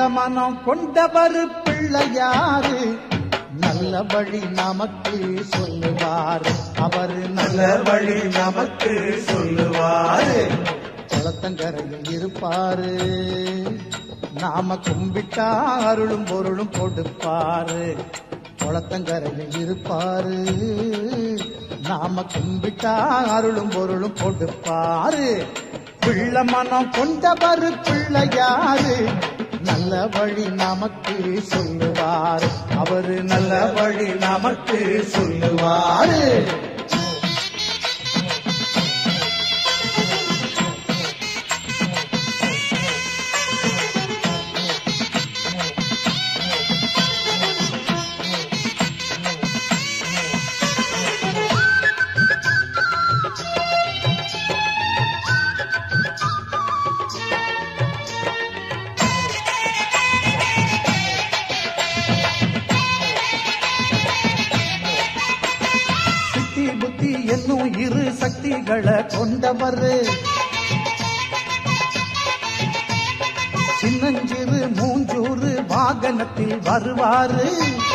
மனம் கொண்டவர் பிள்ளையாரு நல்ல வழி நமக்கு சொல்லுவார் அவர் நல்ல வழி நமக்கு சொல்லுவாரு குளத்தங்கரையில் இருப்பாரு நாம கும்பிட்டா அருளும் பொருளும் கொடுப்பாரு குளத்தங்கரையில் இருப்பாரு நாம கும்பிட்டா அருளும் பொருளும் கொடுப்பாரு பிள்ளை மனம் கொண்டவர் பிள்ளையாரு நல்ல வழி நமக்கு சொல்லுவார் அவரு நல்ல வழி நமக்கு சொல்லுவாரு சித்தி புத்தி என்னும் இரு சக்திகளை கொண்டவர் சின்னஞ்சிறு மூஞ்சூறு வாகனத்தில் வருவாரு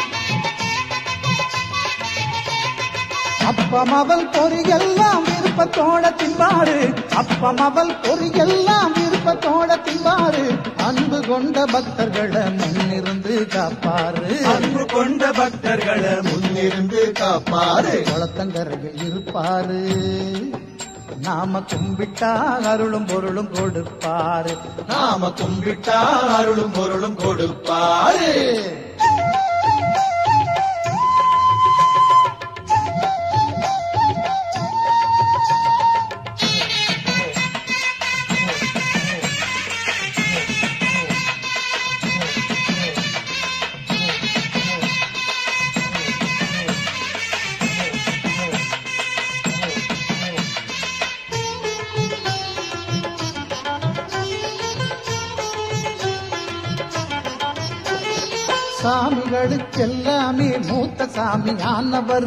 அப்பம் அவள் பொறியெல்லாம் விருப்பத்தோட தின்பாரு அப்பம் அவள் பொறியெல்லாம் விருப்பத்தோட தின்பாரு அன்பு கொண்ட பக்தர்களை முன்னிருந்து காப்பாரு அன்பு கொண்ட பக்தர்களை முன்னிருந்து காப்பாரு குளத்தங்கரையில் இருப்பாரு நாம கும்பிட்டா அருளும் பொருளும் கொடுப்பாரு நாம கும்பிட்டா அருளும் பொருளும் கொடுப்பாரு சாமிகளுக்கெல்லாமே மூத்த சாமி ஆனவர்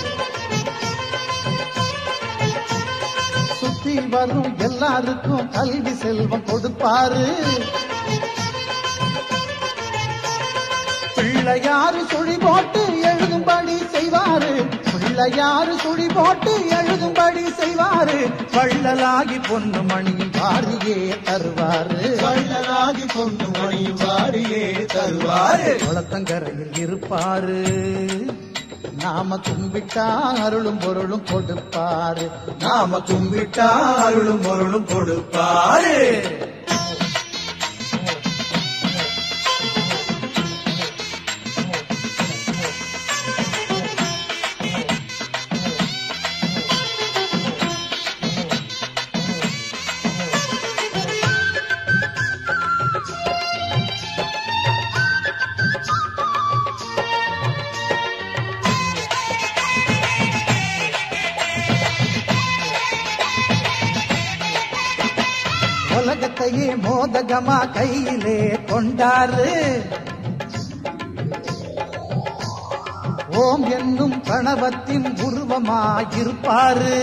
சுத்தி வரும் எல்லாருக்கும் கல்வி செல்வம் கொடுப்பாரு பிள்ளையாரு சுழி போட்டு எழுதும்படி செய்வாரு பிள்ளையாரு சுழி போட்டு எழுதும்படி செய்வாரு வள்ளலாகி பொண்ணு மணியும் வாரியே தருவாரு வள்ளலாகி பொண்ணு மணி வாரியே தருவாரு குளத்தங்கரையில் இருப்பாரு நாம கும்பிட்டா அருளும் பொருளும் கொடுப்பாரு நாம கும்பிட்டா அருளும் பொருளும் கொடுப்பாரு உலகத்தையே மோதகமா கையிலே கொண்டாரு ஓம் என்னும் கணவத்தின் உருவமாயிருப்பாரு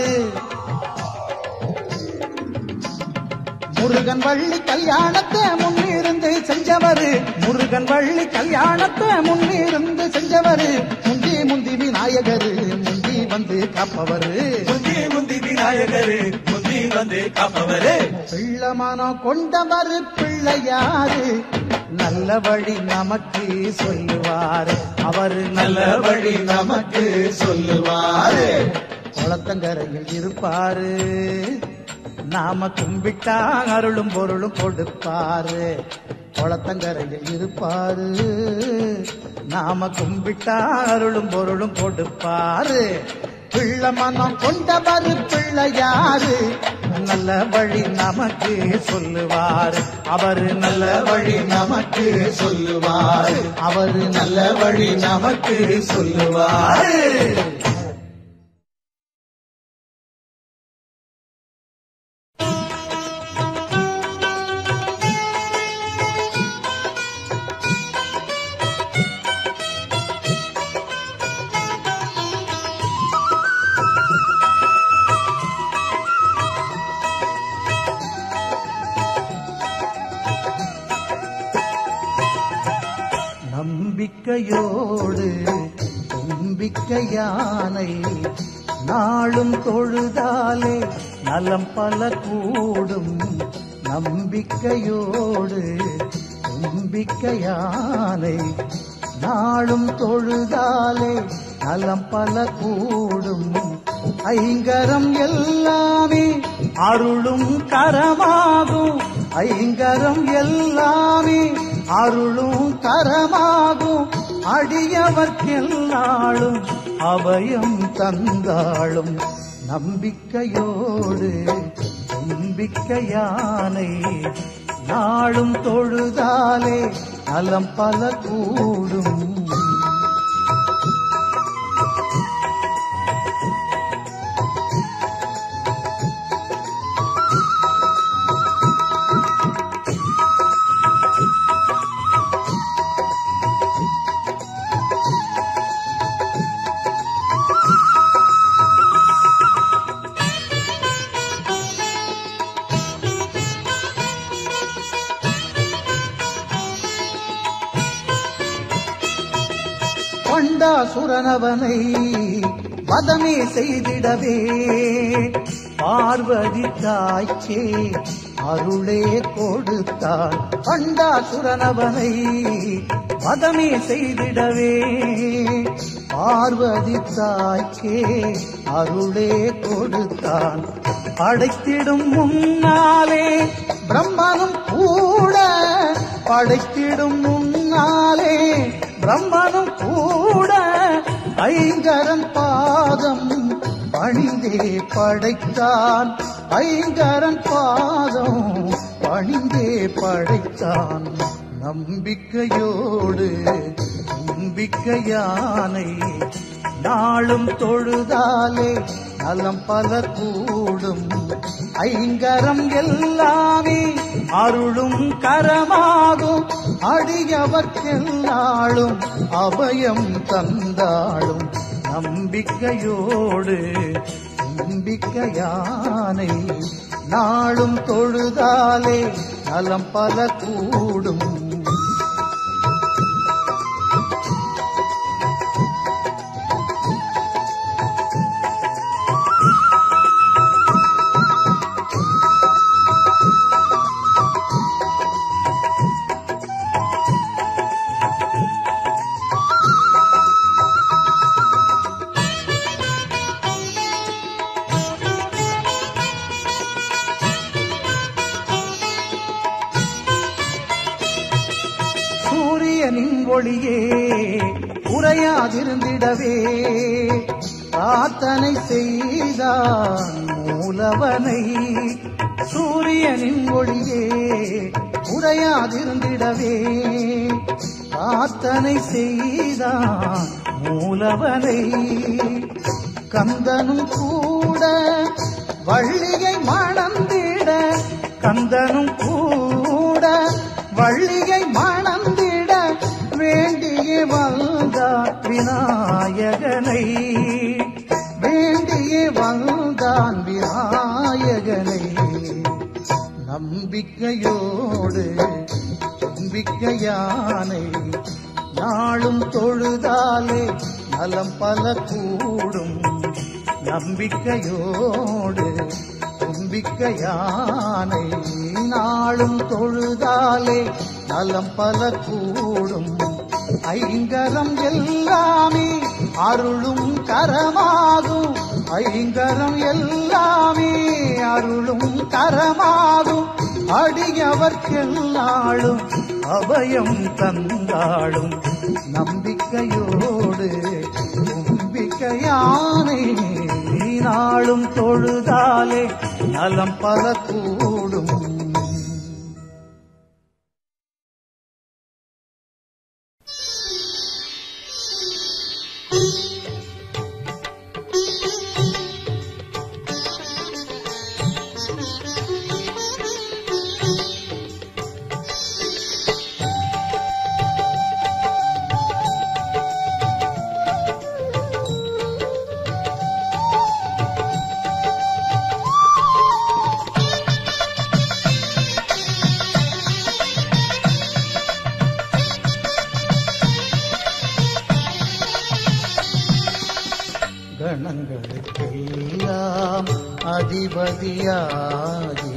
முருகன் வள்ளி கல்யாணத்தை முன்னிருந்து செஞ்சவரு முருகன் வள்ளி கல்யாணத்தை முன்னிருந்து செஞ்சவரு முந்தி முந்தி விநாயகரு முந்தி வந்து காப்பவரு முந்தி முந்தி விநாயகரு முந்தி வந்து காப்பவரு பிள்ளமனம் கொண்டவர் பிள்ளையாரு நல்ல வழி நமக்கு சொல்லுவாரு அவரு நல்ல வழி நமக்கு சொல்லுவாரு குளத்தங்கரையில் இருப்பாரு நாம கும்பிட்டா அருளும் பொருளும் கொடுப்பாரு குளத்தங்கரையில் இருப்பாரு நாம கும்பிட்டா அருளும் பொருளும் கொடுப்பாரு பிள்ளை மனம் கொண்டவர் பிள்ளையாரு நல்ல வழி நமக்கு சொல்லுவாரு அவரு நல்ல வழி நமக்கு சொல்லுவாரு அவரு நல்ல நல்ல வழி நமக்கு சொல்லுவாரு நம்பிக்கையோடு தும்பிக்கை யானை நாளும் தொழுதாலே நலம் பல கூடும் நம்பிக்கையோடு தும்பிக்கை யானை நாளும் தொழுதாலே நலம் பல கூடும் ஐங்கரம் எல்லாமே அருளும் கரமாகும் ஐங்கரம் எல்லாமே அருளும் கரமாகும் அடியவர்க்கெல்லாளும் அபயம் தந்தாளும் நம்பிக்கையோடு நம்பிக்கையானை நாளும் தொழுதாலே நலம் பல கூடும் பண்டாசுரனவனை வதமே செய்திடவே பார்வதி தாய்ச்சே அருளே கொடுத்தாள் பண்டாசுரனவனை வதமே செய்திடவே பார்வதி தாய்க்கே அருளே கொடுத்தான் படைத்திடும் முன்னாலே பிரம்மனும் கூட படைத்திடும் முன்னாலே பிரம்மனும் கூட ஐங்கரன் பாதம் பணிந்தே படைத்தான் ஐங்கரன் பாதம் பணிந்தே படைத்தான் நம்பிக்கையோடு நம்பிக்கையானை நாளும் தொழுதாலே நலம் பல கூடும் ஐங்கரம் எல்லாமே அருளும் கரமாகும் அடியவர்க்கெல்லாளும் அபயம் தந்தாளும் நம்பிக்கையோடு நம்பிக்கையானை நாளும் தொழுதாலே நலம் பல கூடும் சூரியனின் ஒளியே உறையாதிருந்திடவே பிரார்த்தனை செய்தான் மூலவனை சூரியனின் ஒளியே உறையாதிருந்திடவே பிரார்த்தனை செய்தான் மூலவனை கந்தனும் கூட வள்ளியை மணந்திட கந்தனும் கூட வள்ளியை மணந்திட வேண்டிய வந்தான் விநாயகனை வேண்டிய வந்தான் விநாயகனை நம்பிக்கையோடு நம்பிக்கையானை நாளும் தொழுதாலே நலம் பல கூடும் நம்பிக்கையோடு தும்பிக்கையானை நாளும் தொழுதாலே நலம் பல கூடும் ஐங்கரம் எல்லாமே அருளும் கரமாகும் ஐங்கரம் எல்லாமே அருளும் கரமாகும் அடியவர்க்கெல்லாளும் அபயம் தந்தாளும் நம்பிக்கையோடு நம்பிக்கையானை நாளும் தொழுதாலே நலம் பல கூடும் கணங்களுக்கெல்லாம் அதிபதியாகி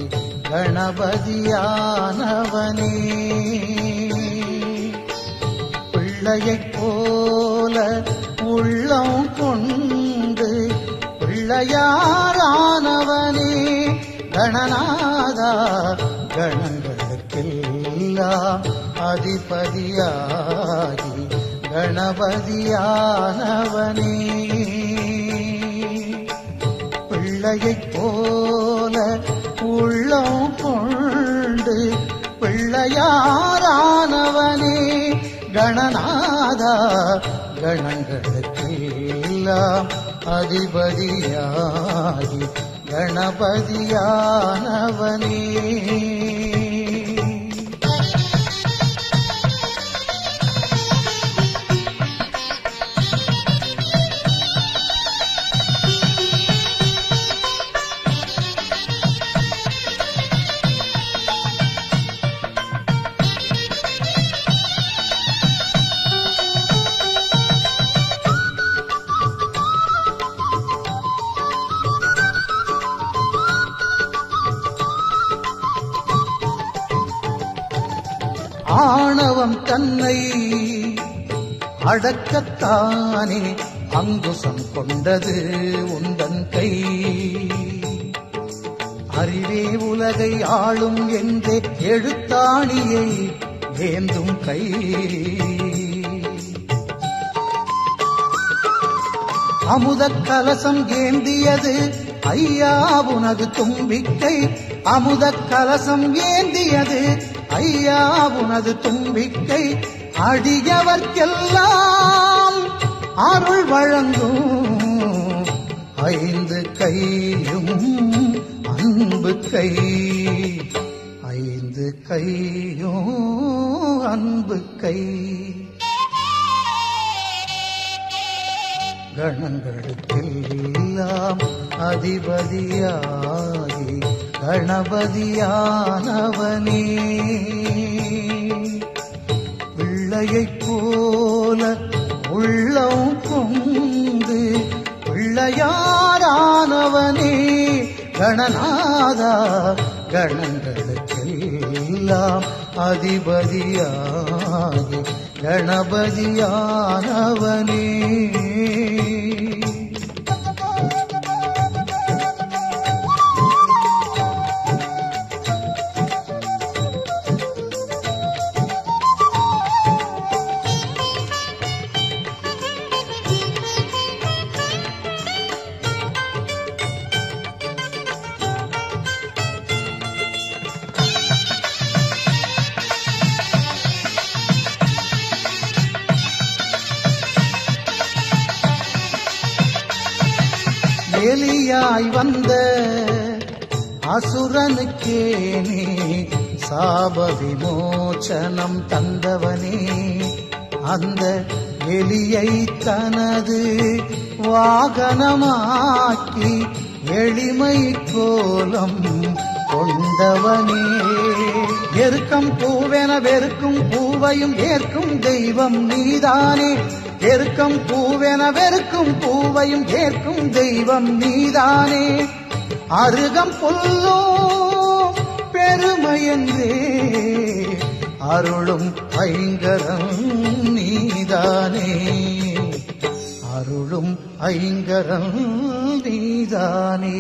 கணபதியானவனே பிள்ளையைப் போல உள்ளம் கொண்டு பிள்ளையாரானவனே கணநாதா கணங்களுக்கெல்லாம் அதிபதியாகி கணபதியானவனே பிள்ளையைப் போல உள்ளம் கொண்டு பிள்ளையாரானவனே கணநாதா கணங்களுக்கெல்லாம் அதிபதியாகி கணபதியானவனே ஆணவம் தன்னை அடக்கத்தானே அங்குசம் கொண்டது உந்தன் கை அறிவே உலகை ஆளும் என்றே எழுத்தாணியை ஏந்தும் கை அமுதக் கலசம் ஏந்தியது ஐயா உனது தும்பிக்கை அமுதக் கலசம் ஏந்தியது ஐயா உனது தும்பிக்கை அடியவர்க்கெல்லாம் அருள் வழங்கும் ஐந்து கையும் அன்பு கை ஐந்து கையும் அன்பு கை கணங்களுக்கெல்லாம் அதிபதியாகி கணபதியானவனே பிள்ளையைப் போல உள்ளம் கொண்டு பிள்ளையாரானவனே கணநாதா கணங்களுக்கெல்லாம் அதிபதியாகி கணபதியானவனே எலியாய் வந்த அசுரனுக்கே நீ சாப விமோச்சனம் தந்தவனே அந்த எலியை தனது வாகனமாக்கி எளிமை கோலம் கொண்டவனே எருக்கம் பூவென வெறுக்கும் பூவையும் ஏற்கும் தெய்வம் நீதானே எருக்கம் பூவென வெறுக்கும் பூவையும் ஏற்கும் தெய்வம் நீதானே அருகம் புல்லோ பெருமையென்றே அருளும் ஐங்கரம் நீதானே அருளும் ஐங்கரம் நீதானே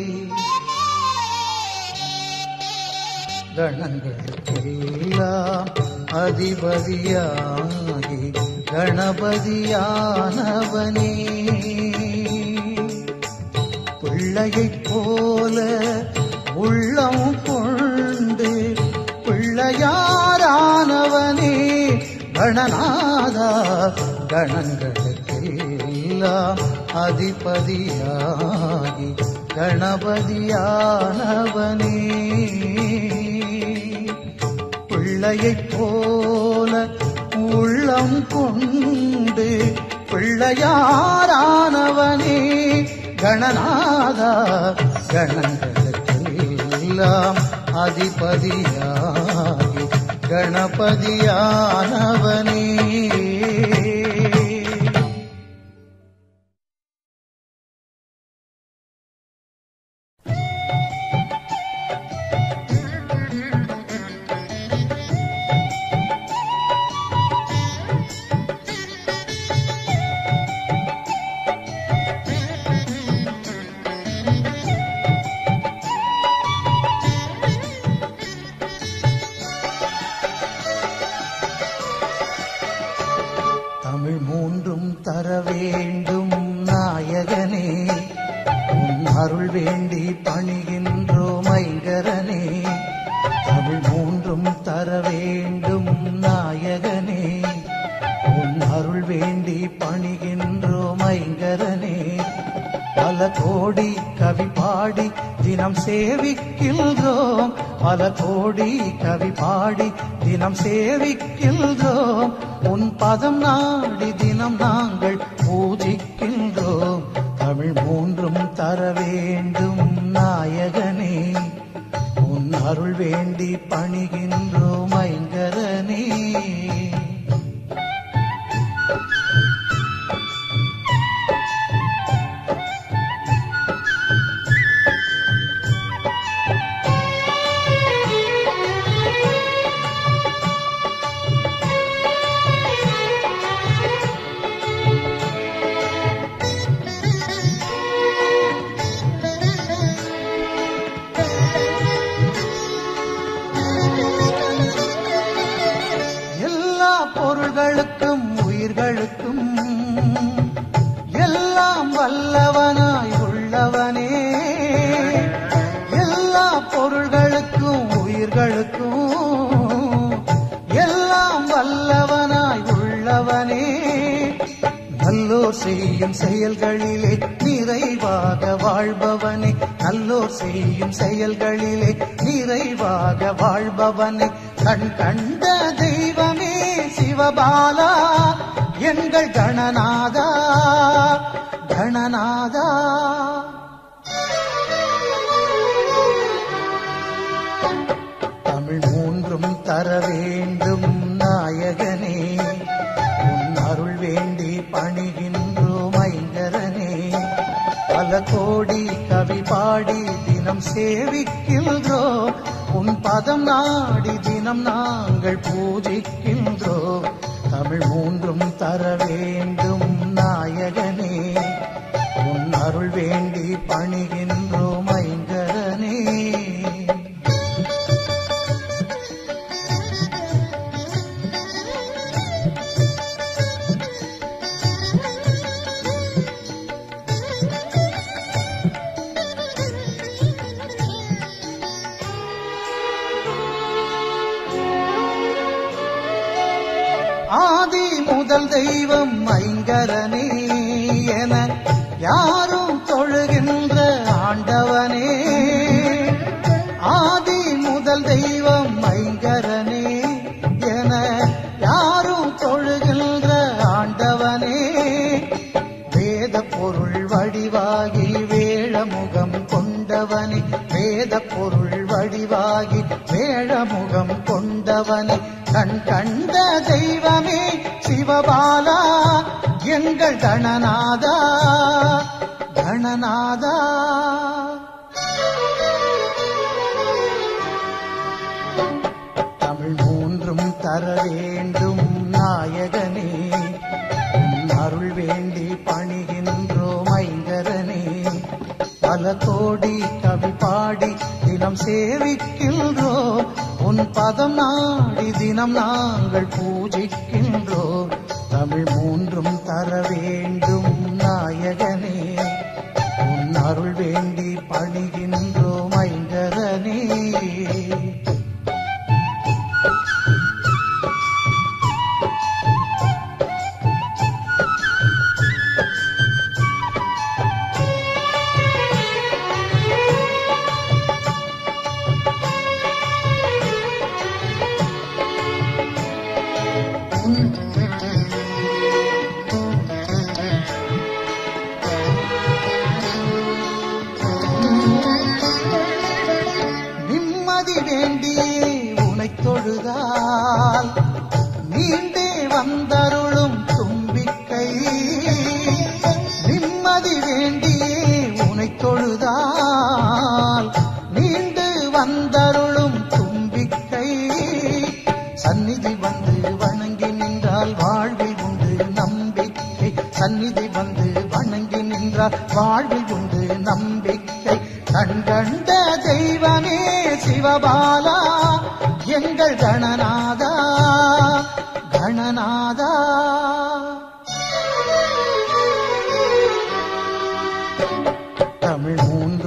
கணங்களுக்கெல்லாம் அதிபதியாகி கணபதியானவனே பிள்ளையைப் போல உள்ளம் கொண்டு பிள்ளையாரானவனே கணநாதா கணங்களுக்கெல்லாம் அதிபதியாகி கணபதியானவனே பிள்ளையைப் போல உள்ளம் கொண்டு பிள்ளையாரானவனே கணநாதா கணங்களுக்கெல்லாம் அதிபதியாகி கணபதியானவனே அருள் வேண்டி பணிகின்றோம் ஐங்கரனே தமிழ் மூன்றும் தர வேண்டும் நாயகனே உன் அருள் வேண்டி பணிகின்றோம் ஐங்கரனே பல கோடி கவி பாடி தினம் சேவிக்கின்றோம் பல கோடி கவி பாடி தினம் சேவிக்கின்றோம் உன் பதம் நாடி தினம் நாங்கள் பூஜிக்கின்றோம் தமிழ் மூன்றும் தர வேண்டும் நாயகனே உன் அருள் வேண்டி பணிகின்றோம் ஐங்கரனே எல்லா பொருள்களுக்கும் உயிர்களுக்கும் எல்லாம் வல்லவனாய் உள்ளவனே எல்லா பொருள்களுக்கும் உயிர்களுக்கும் எல்லாம் வல்லவனாய் உள்ளவனே நல்லோர் செய்யும் செயல்களிலே நிறைவாக வாழ்பவனே நல்லோர் செய்யும் செயல்களிலே நிறைவாக வாழ்பவனே கண் கண்ட தெய்வமே சிவபாலா எங்கள் கணநாதா கணநாதா தமிழ் மூன்றும் தர வேண்டும் நாயகனே உன் அருள் வேண்டி பணிகின்றோம் ஐங்கரனே பல கோடி கவி பாடி தினம் சேவிக்கின்றோம் உன் பதம் நாடி தினம் நாங்கள் பூஜிக்கின்றோம் தமிழ் மூன்றும் தர வேண்டும் நாயகனே உன் அருள் வேண்டி பணிகின்றோம் ஐங்கரனே ஆதி முதல் தெய்வம் ஐங்கரனே என யாரும் தொழுகின்ற ஆண்டவனே ஆதி முதல் தெய்வம் ஐங்கரனே என யாரும் தொழுகின்ற ஆண்டவனே வேத பொருள் வடிவாகி வேழமுகம் கொண்டவனே வேத பொருள் வடிவாகி வேழமுகம் கொண்டவனே கண் கண்ட தெய்வமே சிவபாலா எங்கள் கணநாதா கணநாதா தமிழ் மூன்றும் தர வேண்டும் நாயகனே உன் அருள் வேண்டி பணிகின்றோம் ஐங்கரனே பல கோடி கவி பாடி தினம் சேவிக்கின்றோம் உன் பதம் நாடி தினம் நாங்கள் பூஜிக்கின்றோம் தமிழ் மூன்றும் தர வேண்டும் நாயகனே உன் அருள் வேண்டி பணிகின்றோம் ஐங்கரனே நிம்மதி வேண்டியே உனை தொழுதால் நீண்டே வந்தருளும் தும்பிக்கை நிம்மதி வேண்டியே உனை தொழுதால் நீண்டு வந்தருளும் தும்பிக்கை சந்நிதி வந்து வணங்கி நின்றால் வாழ்வில் உண்டு நம்பிக்கை சந்நிதி வந்து வணங்கி நின்றால் வாழ்வில் உண்டு நம்பிக்கை கண் கண்ட தெய்வமே சிவபாலா எங்கள் கணநாதா கணநாதா தமிழ் மூன்று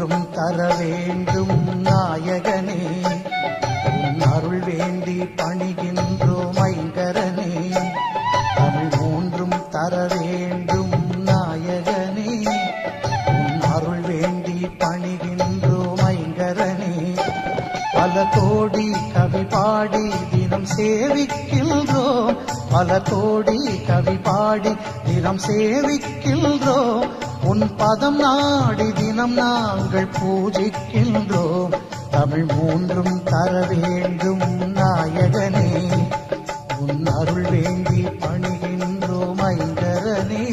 தர வேண்டும் நாயகனே உன் அருள் வேண்டி பணிகின்றோம் ஐங்கரனே தமிழ் மூன்றும் தர வேண்டும் நாயகனே உன் அருள் வேண்டி பணிகின்றோம் ஐங்கரனே பல கோடி கவி பாடி தினம் சேவிக்கின்றோம் பல கோடி கவி பாடி தினம் சேவிக்கின்றோம் உன் பதம் நாடி தினம் நாங்கள் பூஜிக்கின்றோம் தமிழ் மூன்றும் தர வேண்டும் நாயகனே உன் அருள் வேண்டி பணிகின்றோம் ஐங்கரனே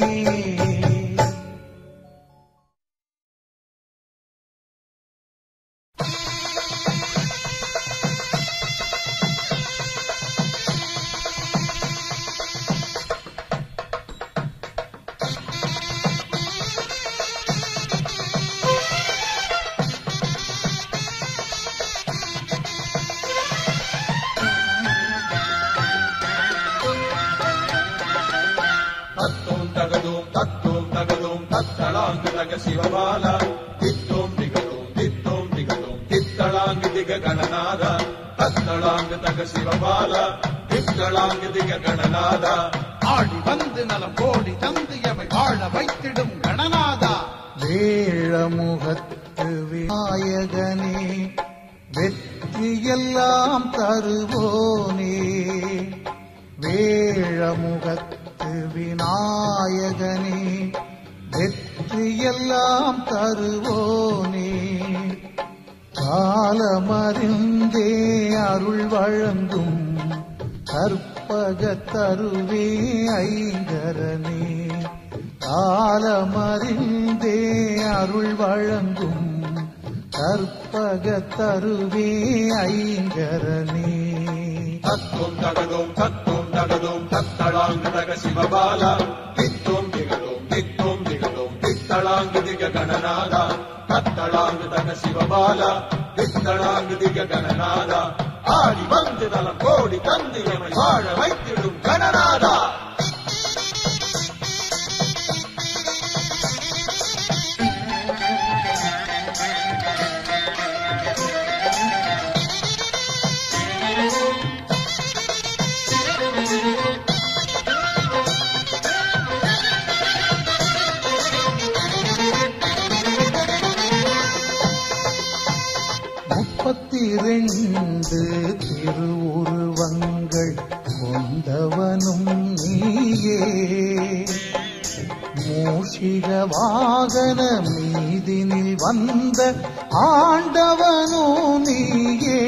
தத்தோம் தகதோம் தத்தோம் தகதோம் தத்தளாங்கு தக சிவபால தித்தோம் திகதோம் தித்தோம் திகதோம் தித்தளாங்கு திக கணநாத தத்தளாங்கு தக சிவபால தித்தளாங்கு திக கணநாத ஆடி வந்து நலம் கோடி தந்து எமை வாழ வைத்திடும் கணநாதா வேழமுகத்து விநாயகனே வெற்றியெல்லாம் தருவோனே வேழமுகத்து விநாயகனே வெற்றியெல்லாம் தருவோனே காலமறிந்தே அருள் வழங்கும் கற்பக தருவே ஐங்கரனே காலமறிந்தே அருள் வழங்கும் கற்பக தருவே ஐங்கரனே தத்தோம் தகதோம் தத்தோம் தகதோம் தத்தளாங்கு தக சிவபால தித்தோம் திகதோம் தித்தோம் திகதோம் தித்தளாங்கு திக கணநாத தத்தளாங்கு தக சிவபால தித்தளாங்கு திக கணநாத ஆடி வந்து நலம் கோடி தந்து எமை வாழ வைத்திடும் கணநாதா முப்பத்தி ரெண்டு திருவுருவங்கள் கொண்டவனும் நீயே மூஷிக வாகன மீதினில் வந்த ஆண்டவனோ நீயே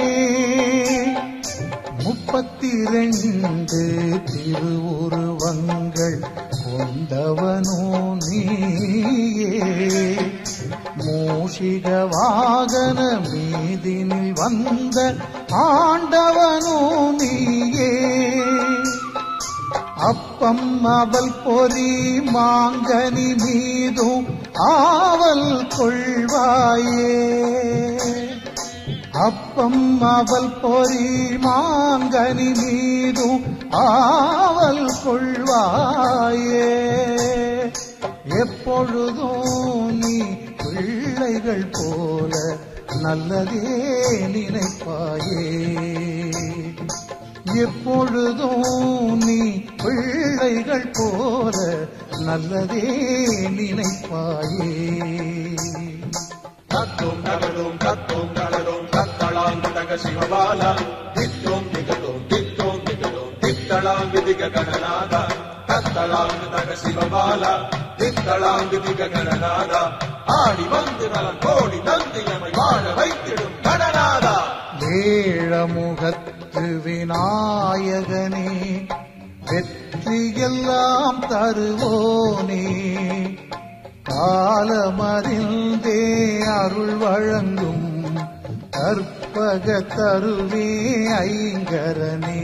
முப்பத்தி ரெண்டு திருவுருவங்கள் கொண்டவனோ நீயே மூஷிக வாகன மீதினில் வந்த ஆண்டவனோ நீயே அப்பம் அவள் பொறி மாங்கனி மீதும் ஆவல் கொள்வாயே அப்பம் அவள் பொறி மாங்கனி மீதும் ஆவல் கொள்வாயே எப்பொழுதும் நீ பிள்ளைகள் போல நல்லதே நினைப்பாயே எப்பொழுதும் நீ பிள்ளைகள் போல நல்லதே நினைப்பாயே தத்தோம் தகதோம் தத்தோம் தகதோம் தத்தளாங்கு தக சிவபால தித்தோம் திகதோம் தித்தோம் திகதோம் தித்தளாங்கு திக கணநாத தத்தளாங்கு தக சிவபால தித்தளாங்கு திக கணநாத ஆடி வந்து நலம் கோடி தந்து எமை வாழ வைத்திடும் கணநாதா வேழமுகத்து விநாயகனே வெற்றியெல்லாம் தருவோனே காலமறிந்தே அருள் வழங்கும் கற்பக தருவே ஐங்கரனே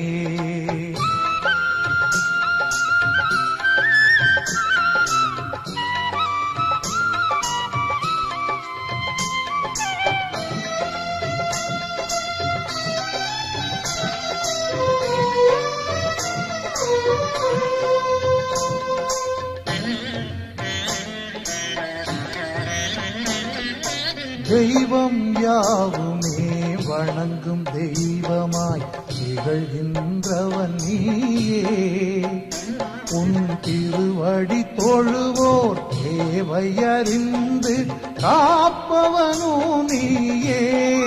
தெய்வம் யாவுமே வணங்கும் தெய்வமாய் திகழ்கின்றவன் நீயே உன் திருவடி தொழுவோர் தேவையறிந்து காப்பவனோ நீயே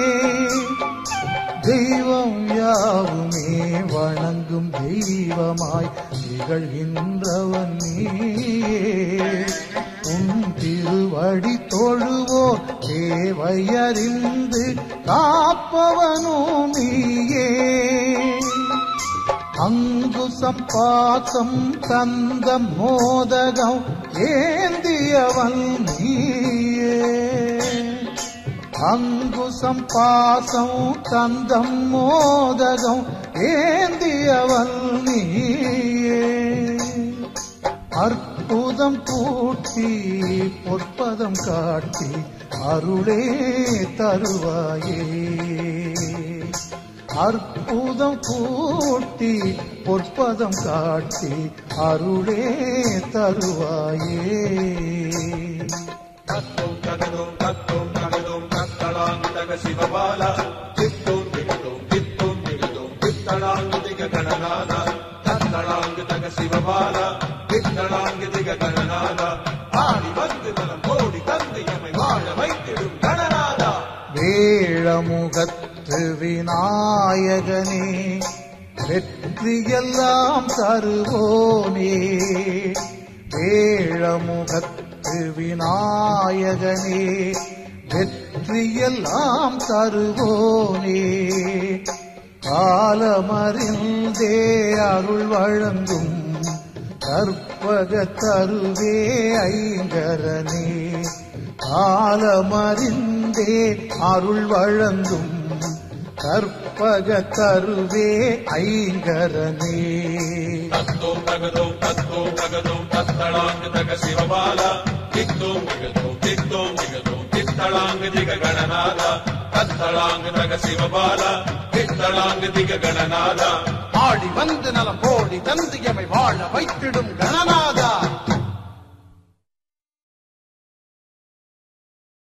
தெய்வம் யாவுமே வணங்கும் தெய்வமாய் திகழ்கின்றவன் நீயே உன் திருவடி தொழுவோர் தேவையறிந்து காப்பவனோ நீயே அங்குசம் பாசம் தந்த மோதகம் ஏந்தியவன் நீயே அங்குசம் பாசம் தந்தம் மோதகம் ஏந்தியவன் நீயே அற்புதம் கூட்டி பொற்பதம் காட்டி அருளே தருவாயே அற்புதம் கூட்டி பொற்பதம் காட்டி அருளே தருவாயே தத்தும் தகதும் தத்தும் தகதும் தத்தளாங்கு தக சிவபால தித்தும் திகதும் தித்தும் திகதும் தித்தளாங்கு திக கணநாத தத்தளாங்கு தக சிவபால தித்தளாங்கு திக கணநாத ஆடி வந்து நலம் கோடி தந்தை எமை வாழ வைத்திடும் கணநாதா வேழமுகத்து விநாயகனே வெற்றியெல்லாம் தருவோனே வேழமுகத்து விநாயகனே வெற்றியெல்லாம் தருவோனே காலமறிந்தே அருள் வழங்கும் கற்பக தருவே ஐங்கரனே காலமறிந்தே அருள் வழங்கும் கற்பக தருவே ஐங்கரனே தத்தும் தகதும் தத்தும் தகதும் தத்தளாங்கு தக சிவபால தித்தும் திகதும் தித்தும் திகதும் தித்தளாங்கு திக கணநாத தத்தளாங்கு தக சிவபால தித்தளாங்கு திக கணநாத ஆடி வந்து நலம் கோடி தந்து எமை வாழ வைத்திடும் கணநாத